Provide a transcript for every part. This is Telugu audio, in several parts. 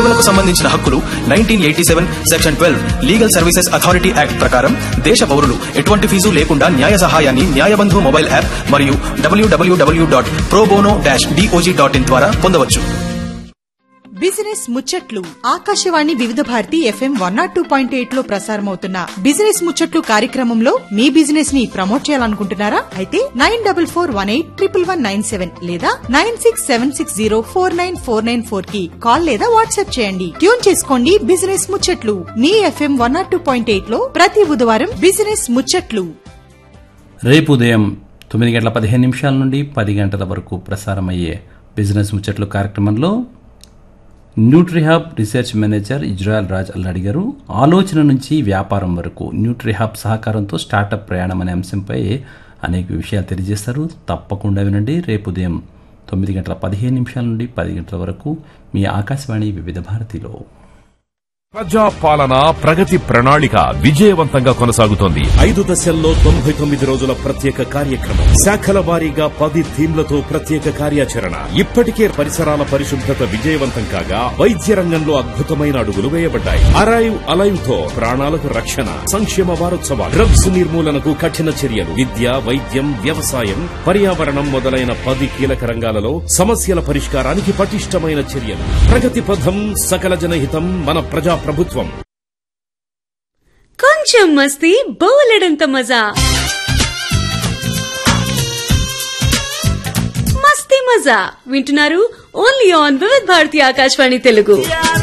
సేవలకు సంబంధించిన హక్కులు nineteen eighty seven section twelve legal services authority act ప్రకారం దేశ పౌరులు ఎటువంటి ఫీజు లేకుండా న్యాయ సహాయాన్ని న్యాయబంధు మొబైల్ యాప్ మరియు W W W dot probono dash DOJ dot in ద్వారా పొందవచ్చు బిజినెస్ ముచ్చట్లు Akashvani Vividh Bharati FM one nought two point eight లో ప్రసారమవుతున్న బిజినెస్ ముచ్చట్లు కార్యక్రమంలో మీ బిజినెస్ ని ప్రమోట్ చేయాలనుకుంటున్నారా అయితే nine double four one eight triple one nine seven లేదా nine six seven six zero four nine four nine four కి కాల్ లేదా వాట్సాప్ చేయండి ట్యూన్ చేసుకోండి బిజినెస్ ముచ్చట్లు మీ FM one nought two point eight లో ప్రతి బుధవారం బిజినెస్ ముచ్చట్లు రేపు ఉదయం తొమ్మిది గంటల పదిహేను నిమిషాల నుండి పది గంటల వరకు ప్రసారమయ్యే బిజినెస్ ముచ్చట్లు కార్యక్రమంలో Nutrihub research manager Israel Raj Alladi garu ఆలోచన నుంచి వ్యాపారం వరకు న్యూట్రిహబ్ సహకారంతో స్టార్టప్ ప్రయాణం అనే అంశంపై అనేక విషయాలు తెలియజేస్తారు తప్పకుండా వినండి రేపు ఉదయం తొమ్మిది గంటల పదిహేను నిమిషాల నుండి పది గంటల వరకు మీ ఆకాశవాణి వివిధ భారతిలో ప్రజా పాలన ప్రగతి ప్రణాళిక విజయవంతంగా కొనసాగుతోంది ఐదు దశల్లో తొంభై తొమ్మిది రోజుల ప్రత్యేక కార్యక్రమం శాఖల వారీగా పది థీమ్లతో ప్రత్యేక కార్యాచరణ ఇప్పటికే పరిసరాల పరిశుభ్రత విజయవంతం కాగా వైద్య రంగంలో అద్భుతమైన అడుగులు వేయబడ్డాయి అరైవ్ అలైవ్ తో ప్రాణాలకు రక్షణ సంక్షేమ వారోత్సవాలు డ్రగ్స్ నిర్మూలనకు కఠిన చర్యలు విద్య వైద్యం వ్యవసాయం పర్యావరణం మొదలైన పది కీలక రంగాలలో సమస్యల పరిష్కారానికి పటిష్టమైన చర్యలు ప్రగతి పథం సకల జనహితం మన ప్రజా ప్రభుత్వం కొంచెం మస్తీ బోలెడంత మజా మస్తీ మజా వింటున్నారు ఓన్లీ ఆన్ వివిధ్ భారతి ఆకాశవాణి తెలుగు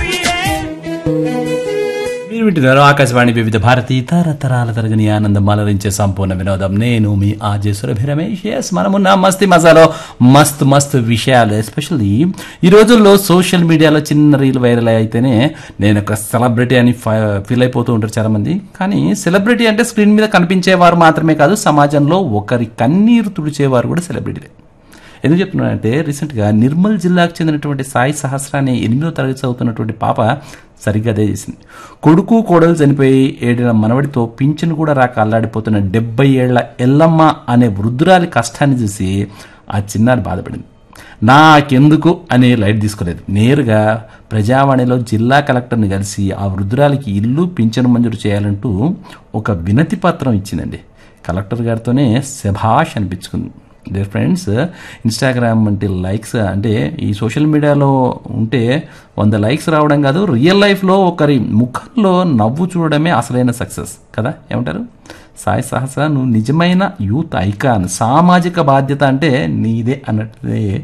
మీరు వింటున్నారు ఆకాశవాణి వివిధ భారతి తరతరాల తరగని ఆనందం అలరించే సంపూర్ణ వినోదం నేను మీ ఆజే సురభి రమేష్ ఎస్ మనమున్న మస్తి మజాలో మస్తు మస్తు విషయాలు ఎస్పెషల్లీ ఈ రోజుల్లో సోషల్ మీడియాలో చిన్న రీల్ వైరల్ అయితేనే నేను ఒక సెలబ్రిటీ అని ఫీల్ అయిపోతూ ఉంటారు చాలా మంది కానీ సెలబ్రిటీ అంటే స్క్రీన్ మీద కనిపించేవారు మాత్రమే కాదు సమాజంలో ఒకరి కన్నీరు తుడిచేవారు కూడా సెలబ్రిటీలే ఎందుకు చెప్తున్నానంటే రీసెంట్గా నిర్మల్ జిల్లాకు చెందినటువంటి సాయి సహస్ర అనే ఎనిమిదో తరగతి చదువుతున్నటువంటి పాప సరిగ్గా అదే చేసింది కొడుకు కోడలు చనిపోయి ఏడిన మనవడితో పింఛను కూడా రాక అల్లాడిపోతున్న డెబ్బై ఏళ్ల ఎల్లమ్మ అనే వృద్ధురాలి కష్టాన్ని చూసి ఆ చిన్నారి బాధపడింది నాకెందుకు అనే లైట్ తీసుకోలేదు నేరుగా ప్రజావాణిలో జిల్లా కలెక్టర్ని కలిసి ఆ వృద్ధురాలికి ఇల్లు పింఛను మంజూరు చేయాలంటూ ఒక వినతి పత్రం ఇచ్చిందండి కలెక్టర్ గారితోనే శభాష్ అనిపించుకుంది డియర్ ఫ్రెండ్స్ ఇన్స్టాగ్రామ్ అంటే లైక్స్ అంటే ఈ సోషల్ మీడియాలో ఉంటే వంద లైక్స్ రావడం కాదు రియల్ లైఫ్లో ఒకరి ముఖంలో నవ్వు చూడడమే అసలైన సక్సెస్ కదా ఏమంటారు సాయి సహస్ర నువ్వు నిజమైన యూత్ ఐకాన్ సామాజిక బాధ్యత అంటే నీదే అన్నట్టు